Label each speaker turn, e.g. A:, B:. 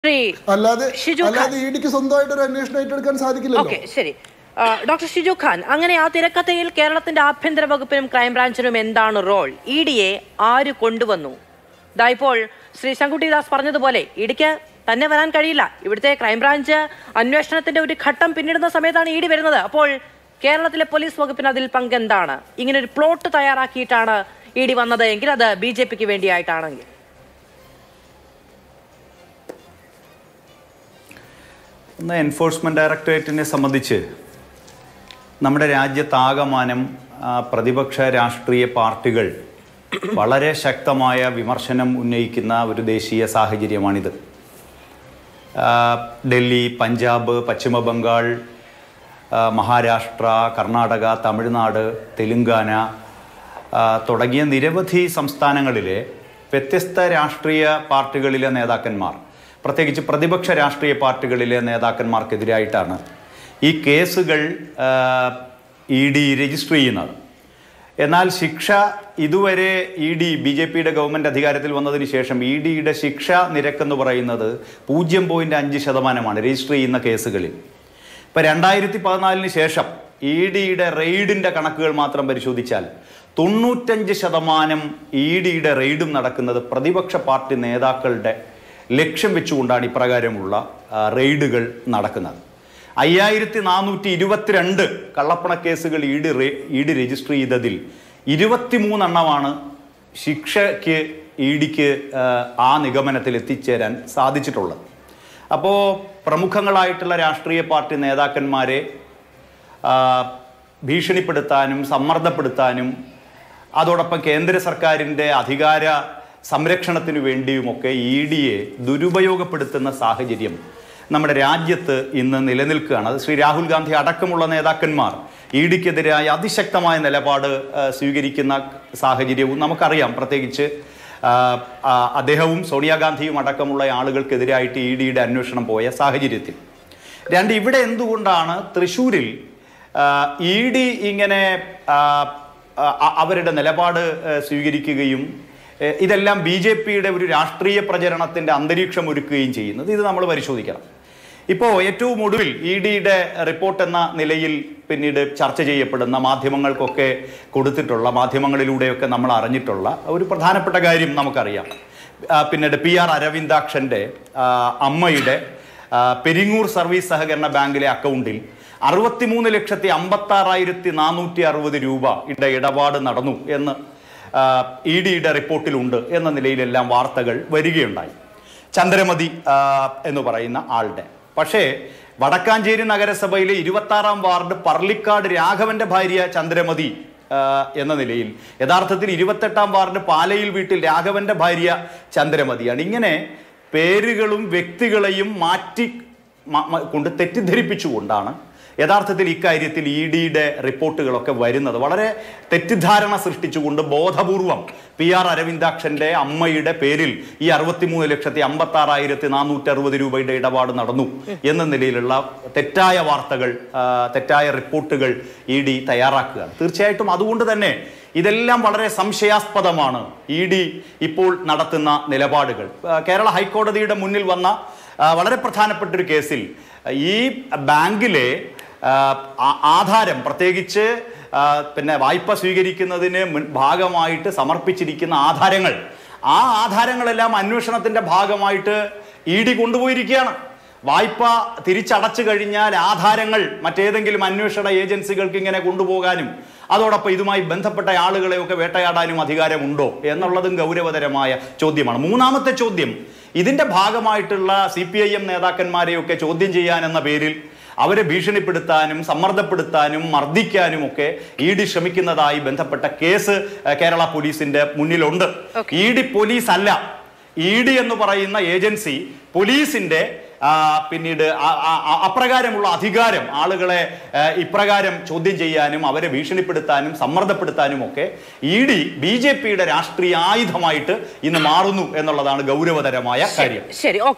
A: ശ്രീ
B: അല്ലാതെ
A: ഷിജു ഖാൻ.
B: അല്ലാതെ ഇഡിക്ക് സ്വന്തമായിട്ട് ഒരു അന്വേഷണം ഏറ്റെടുക്കാൻ സാധിക്കില്ലല്ലോ
A: ഓക്കെ ശരി ആ, ഡോക്ടർ ഷിജു ഖാൻ അങ്ങനെ ആ തിരക്കഥയിൽ കേരളത്തിന്റെ ആഭ്യന്തര വകുപ്പിനും ക്രൈംബ്രാഞ്ചിനും എന്താണ് റോൾ ഇ ഡിയെ ആര് കൊണ്ടുവന്നു ദാ ഇപ്പോൾ ശ്രീ ശങ്കുട്ടിദാസ് പറഞ്ഞതുപോലെ ഇടിക്ക് തന്നെ വരാൻ കഴിയില്ല ഇവിടുത്തെ ക്രൈംബ്രാഞ്ച് അന്വേഷണത്തിന്റെ ഒരു ഘട്ടം പിന്നിടുന്ന സമയത്താണ് ഇ ഡി വരുന്നത് അപ്പോൾ കേരളത്തിലെ പോലീസ് വകുപ്പിന് അതിൽ പങ്കെന്താണ് ഇങ്ങനെ ഒരു പ്ലോട്ട് തയ്യാറാക്കിയിട്ടാണ് ഇ ഡി വന്നത് എങ്കിൽ അത് ബി ജെ പിക്ക് വേണ്ടിയായിട്ടാണെങ്കിൽ
C: ഒന്ന് എൻഫോഴ്സ്മെന്റ് ഡയറക്ടറേറ്റിനെ സംബന്ധിച്ച് നമ്മുടെ രാജ്യത്താകമാനം ആ, പ്രതിപക്ഷ രാഷ്ട്രീയ പാർട്ടികൾ വളരെ ശക്തമായ വിമർശനം ഉന്നയിക്കുന്ന ഒരു ദേശീയ സാഹചര്യമാണിത് ആ, ഡൽഹി പഞ്ചാബ് പശ്ചിമ ബംഗാൾ ആ, മഹാരാഷ്ട്ര കർണാടക തമിഴ്നാട് തെലുങ്കാന ആ, തുടങ്ങിയ നിരവധി സംസ്ഥാനങ്ങളിലെ വ്യത്യസ്ത രാഷ്ട്രീയ പാർട്ടികളിലെ നേതാക്കന്മാർ പ്രത്യേകിച്ച് പ്രതിപക്ഷ രാഷ്ട്രീയ പാർട്ടികളിലെ നേതാക്കന്മാർക്കെതിരായിട്ടാണ് ഈ കേസുകൾ ഇ ഡി രജിസ്റ്റർ ചെയ്യുന്നത് എന്നാൽ ശിക്ഷ ഇതുവരെ ഇ ഡി ബി ജെ പിയുടെ ഗവൺമെൻറ് അധികാരത്തിൽ വന്നതിന് ശേഷം ഇ ഡിയുടെ ശിക്ഷ നിരക്കെന്ന് പറയുന്നത് പൂജ്യം പോയിൻറ്റ് അഞ്ച് ശതമാനമാണ് രജിസ്റ്റർ ചെയ്യുന്ന കേസുകളിൽ ഇപ്പം രണ്ടായിരത്തി പതിനാലിന് ശേഷം ഇ ഡിയുടെ റെയ്ഡിൻ്റെ കണക്കുകൾ മാത്രം പരിശോധിച്ചാൽ തൊണ്ണൂറ്റഞ്ച് ശതമാനം ഇ ഡിയുടെ റെയ്ഡും നടക്കുന്നത് പ്രതിപക്ഷ പാർട്ടി നേതാക്കളുടെ ലക്ഷ്യം വെച്ചുകൊണ്ടാണ് ഇപ്രകാരമുള്ള ആ, റെയ്ഡുകൾ നടക്കുന്നത് അയ്യായിരത്തി നാനൂറ്റി ഇരുപത്തിരണ്ട് കള്ളപ്പണ കേസുകൾ E D E D register ചെയ്തതിൽ ഇരുപത്തിമൂന്നെണ്ണമാണ് ശിക്ഷയ്ക്ക് ഇ ഡിക്ക് ആ നിഗമനത്തിൽ എത്തിച്ചേരാൻ സാധിച്ചിട്ടുള്ളത് അപ്പോൾ പ്രമുഖങ്ങളായിട്ടുള്ള രാഷ്ട്രീയ പാർട്ടി നേതാക്കന്മാരെ ആ, ഭീഷണിപ്പെടുത്താനും സമ്മർദ്ദപ്പെടുത്താനും അതോടൊപ്പം കേന്ദ്ര സർക്കാരിൻ്റെ അധികാര സംരക്ഷണത്തിനു വേണ്ടിയുമൊക്കെ ഇ ഡിയെ ദുരുപയോഗപ്പെടുത്തുന്ന സാഹചര്യം നമ്മുടെ രാജ്യത്ത് ഇന്ന് നിലനിൽക്കുകയാണ് അത് ശ്രീ രാഹുൽ ഗാന്ധി അടക്കമുള്ള നേതാക്കന്മാർ ഇ ഡിക്കെതിരായ അതിശക്തമായ നിലപാട് ആ, സ്വീകരിക്കുന്ന സാഹചര്യവും നമുക്കറിയാം പ്രത്യേകിച്ച് ആ, ആ, അദ്ദേഹവും സോണിയാഗാന്ധിയും അടക്കമുള്ള ആളുകൾക്കെതിരായിട്ട് ഇ ഡിയുടെ അന്വേഷണം പോയ സാഹചര്യത്തിൽ രണ്ട് ഇവിടെ എന്തുകൊണ്ടാണ് തൃശ്ശൂരിൽ ഇ ഡി ഇങ്ങനെ ആ, ആ, അവരുടെ നിലപാട് ആ, സ്വീകരിക്കുകയും ഏ, ഇതെല്ലാം ബി ജെ പിയുടെ ഒരു രാഷ്ട്രീയ പ്രചരണത്തിൻ്റെ അന്തരീക്ഷം ഒരുക്കുകയും ചെയ്യുന്നത് ഇത് നമ്മൾ പരിശോധിക്കണം ഇപ്പോൾ ഏറ്റവും ഒടുവിൽ ഇ ഡിയുടെ റിപ്പോർട്ട് എന്ന നിലയിൽ പിന്നീട് ചർച്ച ചെയ്യപ്പെടുന്ന മാധ്യമങ്ങൾക്കൊക്കെ കൊടുത്തിട്ടുള്ള മാധ്യമങ്ങളിലൂടെയൊക്കെ നമ്മൾ അറിഞ്ഞിട്ടുള്ള ഒരു പ്രധാനപ്പെട്ട കാര്യം നമുക്കറിയാം ആ, പിന്നീട് പി ആർ അരവിന്ദാക്ഷൻ്റെ ആ, അമ്മയുടെ ആ, പെരിങ്ങൂർ സർവീസ് സഹകരണ ബാങ്കിലെ അക്കൗണ്ടിൽ അറുപത്തിമൂന്ന് ലക്ഷത്തി അമ്പത്താറായിരത്തി നാനൂറ്റി അറുപത് രൂപ ഇട ഇടപാട് നടന്നു എന്ന് ഇ ഡിയുടെ റിപ്പോർട്ടിലുണ്ട് എന്ന നിലയിലെല്ലാം വാർത്തകൾ വരികയുണ്ടായി ചന്ദ്രമതി ആ, എന്ന് പറയുന്ന ആളുടെ പക്ഷേ വടക്കാഞ്ചേരി നഗരസഭയിലെ ഇരുപത്താറാം വാർഡ് പർളിക്കാട് രാഘവന്റെ ഭാര്യ ചന്ദ്രമതി ആ, എന്ന നിലയിൽ യഥാർത്ഥത്തിൽ ഇരുപത്തെട്ടാം വാർഡ് പാലയിൽ വീട്ടിൽ രാഘവന്റെ ഭാര്യ ചന്ദ്രമതിയാണ് ഇങ്ങനെ പേരുകളും വ്യക്തികളെയും മാറ്റി മ- മ- കൊണ്ട് തെറ്റിദ്ധരിപ്പിച്ചുകൊണ്ടാണ് യഥാർത്ഥത്തിൽ ഇക്കാര്യത്തിൽ ഇ ഡിയുടെ റിപ്പോർട്ടുകളൊക്കെ വരുന്നത് വളരെ തെറ്റിദ്ധാരണ സൃഷ്ടിച്ചുകൊണ്ട് ബോധപൂർവം പി ആർ അരവിന്ദാക്ഷന്റെ അമ്മയുടെ പേരിൽ ഈ അറുപത്തിമൂന്ന് ലക്ഷത്തി അമ്പത്തി ആറായിരത്തി നാനൂറ്റി അറുപത് രൂപയുടെ ഇടപാട് നടന്നു എന്ന നിലയിലുള്ള തെറ്റായ വാർത്തകൾ ആ, തെറ്റായ റിപ്പോർട്ടുകൾ ഇ ഡി തയ്യാറാക്കുകയാണ് തീർച്ചയായിട്ടും അതുകൊണ്ട് തന്നെ ഇതെല്ലാം വളരെ സംശയാസ്പദമാണ് ഇ ഡി ഇപ്പോൾ നടത്തുന്ന നിലപാടുകൾ ആ, കേരള ഹൈക്കോടതിയുടെ മുന്നിൽ വന്ന ആ, വളരെ പ്രധാനപ്പെട്ട ഒരു കേസിൽ ഈ ബാങ്കിലെ ആ, ആ- ആധാരം പ്രത്യേകിച്ച് ആ, പിന്നെ വായ്പ സ്വീകരിക്കുന്നതിന് മുൻ ഭാഗമായിട്ട് സമർപ്പിച്ചിരിക്കുന്ന ആധാരങ്ങൾ ആ ആധാരങ്ങളെല്ലാം അന്വേഷണത്തിന്റെ ഭാഗമായിട്ട് ഇ ഡി കൊണ്ടുപോയിരിക്കുകയാണ് വായ്പ തിരിച്ചടച്ചു കഴിഞ്ഞാൽ ആധാരങ്ങൾ മറ്റേതെങ്കിലും അന്വേഷണ ഏജൻസികൾക്ക് ഇങ്ങനെ കൊണ്ടുപോകാനും അതോടൊപ്പം ഇതുമായി ബന്ധപ്പെട്ട ആളുകളെയൊക്കെ വേട്ടയാടാനും അധികാരമുണ്ടോ എന്നുള്ളതും ഗൗരവതരമായ ചോദ്യമാണ് മൂന്നാമത്തെ ചോദ്യം ഇതിന്റെ ഭാഗമായിട്ടുള്ള സി പി ഐ എം നേതാക്കന്മാരെയൊക്കെ ചോദ്യം ചെയ്യാൻ എന്ന പേരിൽ അവരെ ഭീഷണിപ്പെടുത്താനും സമ്മർദ്ദപ്പെടുത്താനും മർദ്ദിക്കാനും ഒക്കെ ഇ ഡി ശ്രമിക്കുന്നതായി ബന്ധപ്പെട്ട കേസ് ഏഹ്, കേരള പോലീസിന്റെ മുന്നിലുണ്ട് ഇ ഡി പോലീസ് അല്ല ഇ ഡി എന്ന് പറയുന്ന ഏജൻസി പോലീസിന്റെ ആ, പിന്നീട് ആ- ആ- ആ- അപ്രകാരമുള്ള അധികാരം ആളുകളെ ആ, ഇപ്രകാരം ചോദ്യം ചെയ്യാനും അവരെ ഭീഷണിപ്പെടുത്താനും സമ്മർദ്ദപ്പെടുത്താനും ഒക്കെ ഇ ഡി ബി ജെ പിയുടെ രാഷ്ട്രീയ ആയുധമായിട്ട് ഇന്ന് മാറുന്നു എന്നുള്ളതാണ് ഗൗരവതരമായ കാര്യം
A: ശരി ഓക്കെ